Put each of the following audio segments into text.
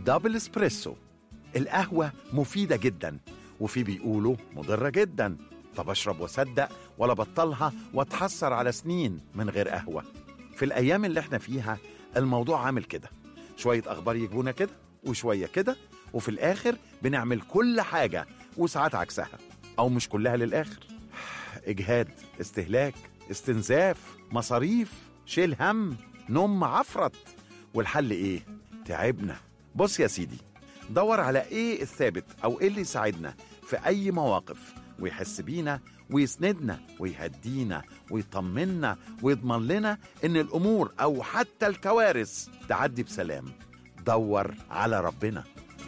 دبل اسبريسو القهوة مفيدة جدا وفي بيقولوا مضرة جدا طب اشرب واصدق ولا بطلها واتحسر على سنين من غير قهوة في الأيام اللي احنا فيها الموضوع عامل كده شوية أخبار يجيبونا كده وشوية كده وفي الآخر بنعمل كل حاجة وساعات عكسها أو مش كلها للآخر إجهاد استهلاك استنزاف مصاريف شيل هم نوم عفرت والحل إيه؟ تعبنا بص يا سيدي دور على إيه الثابت أو إيه اللي يساعدنا في أي مواقف ويحس بينا ويسندنا ويهدينا ويطمنا ويضمن لنا إن الأمور أو حتى الكوارث تعدي بسلام دور على ربنا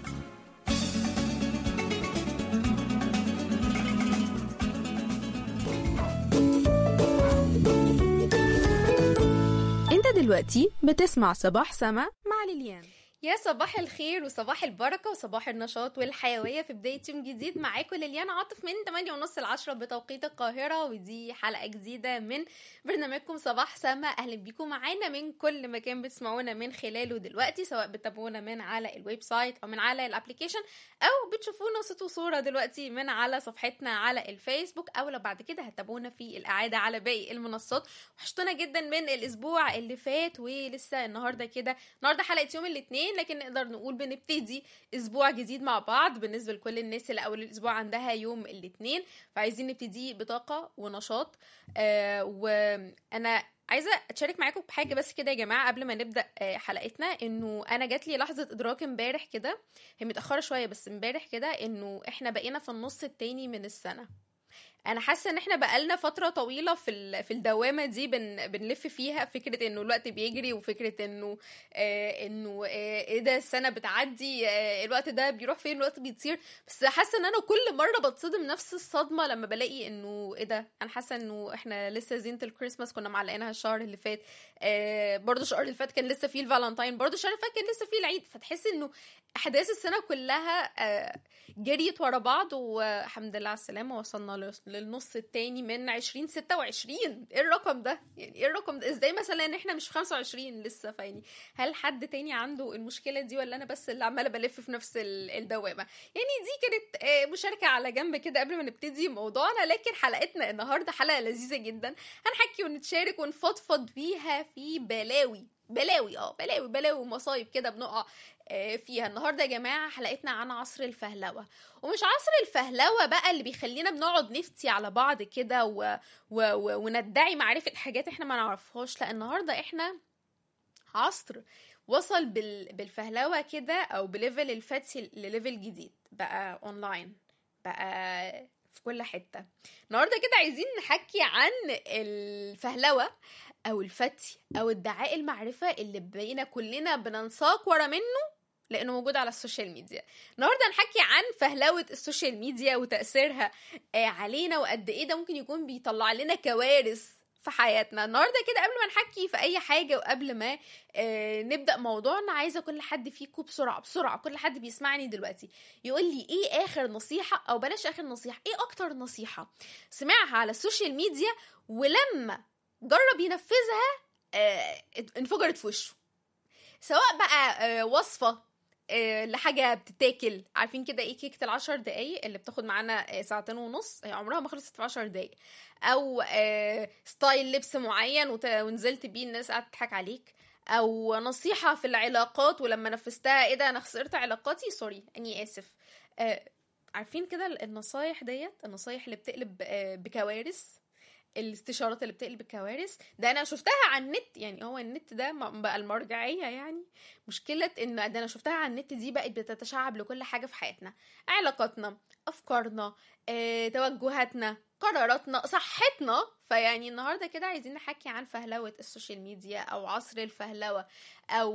انت دلوقتي بتسمع صباح سما مع ليليان يا صباح الخير وصباح البركة وصباح النشاط والحيوية في بداية يوم جديد معاكم ليليان عاطف من 8 ونص ل 10 بتوقيت القاهرة ودي حلقة جديدة من برنامجكم صباح سما أهلا بيكم معانا من كل مكان بتسمعونا من خلاله دلوقتي سواء بتتابعونا من على الويب سايت أو من على الابليكيشن أو بتشوفونا صوت وصورة دلوقتي من على صفحتنا على الفيسبوك أو لو بعد كده هتتابعونا في الإعادة على باقي المنصات وحشتونا جدا من الأسبوع اللي فات ولسه النهاردة كده النهاردة حلقة يوم الاثنين لكن نقدر نقول بنبتدي اسبوع جديد مع بعض بالنسبه لكل الناس اللي اول الاسبوع عندها يوم الاثنين فعايزين نبتدي بطاقه ونشاط آه وانا عايزه اتشارك معاكم بحاجه بس كده يا جماعه قبل ما نبدا آه، حلقتنا انه انا جات لي لحظه ادراك امبارح كده هي متاخره شويه بس امبارح كده انه احنا بقينا في النص التاني من السنه انا حاسه ان احنا بقالنا فتره طويله في ال- في الدوامه دي بن بنلف فيها فكره انه الوقت بيجري وفكره انه آه انه آه ايه ده السنه بتعدي آه الوقت ده بيروح فين الوقت بيطير بس حاسه ان انا كل مره بتصدم نفس الصدمه لما بلاقي انه ايه ده انا حاسه انه احنا لسه زينه الكريسماس كنا معلقينها الشهر اللي فات آه برضه الشهر اللي فات كان لسه فيه الفالنتاين برضه الشهر اللي فات كان لسه فيه العيد فتحس انه احداث السنه كلها آه جريت ورا بعض والحمد لله على السلامه وصلنا لل- للنص التاني من 2026 ايه الرقم ده يعني ايه الرقم ده ازاي مثلا ان احنا مش في 25 لسه فيعني هل حد تاني عنده المشكله دي ولا انا بس اللي عماله بلف في نفس ال- الدوامه يعني دي كانت آه، مشاركه على جنب كده قبل ما نبتدي موضوعنا لكن حلقتنا النهارده حلقه لذيذه جدا هنحكي ونتشارك ونفضفض بيها في بلاوي بلاوي اه بلاوي بلاوي ومصايب كده بنقع آه، فيها النهارده يا جماعه حلقتنا عن عصر الفهلوه ومش عصر الفهلوه بقى اللي بيخلينا بنقعد نفتي على بعض كده و... و... و... وندعي معرفه حاجات احنا ما نعرفهاش لا النهارده احنا عصر وصل بال... بالفهلوه كده او بليفل الفتي لليفل جديد بقى اونلاين بقى في كل حته النهارده كده عايزين نحكي عن الفهلوه او الفتي او ادعاء المعرفه اللي بقينا كلنا بننساق ورا منه لانه موجود على السوشيال ميديا النهارده هنحكي عن فهلوه السوشيال ميديا وتاثيرها آه، علينا وقد ايه ده ممكن يكون بيطلع لنا كوارث في حياتنا النهارده كده قبل ما نحكي في اي حاجه وقبل ما آه نبدا موضوعنا عايزه كل حد فيكم بسرعه بسرعه كل حد بيسمعني دلوقتي يقول لي ايه اخر نصيحه او بلاش اخر نصيحه ايه اكتر نصيحه سمعها على السوشيال ميديا ولما جرب ينفذها آه انفجرت في وشه سواء بقى آه وصفه آه، لحاجه بتتاكل عارفين كده ايه كيكه العشر دقايق اللي بتاخد معانا آه، ساعتين ونص هي عمرها ما خلصت في عشر دقايق او آه، ستايل لبس معين وت- ونزلت بيه الناس قاعده تضحك عليك او نصيحه في العلاقات ولما نفذتها ايه ده انا خسرت علاقاتي سوري اني اسف آه، عارفين كده النصايح ديت النصايح اللي بتقلب آه، بكوارث الاستشارات اللي بتقلب الكوارث ده انا شفتها على النت يعني هو النت ده م- بقى المرجعيه يعني مشكله ان ده انا شفتها على النت دي بقت بتتشعب لكل حاجه في حياتنا علاقاتنا افكارنا اه، توجهاتنا قراراتنا صحتنا فيعني النهارده كده عايزين نحكي عن فهلوه السوشيال ميديا او عصر الفهلوه او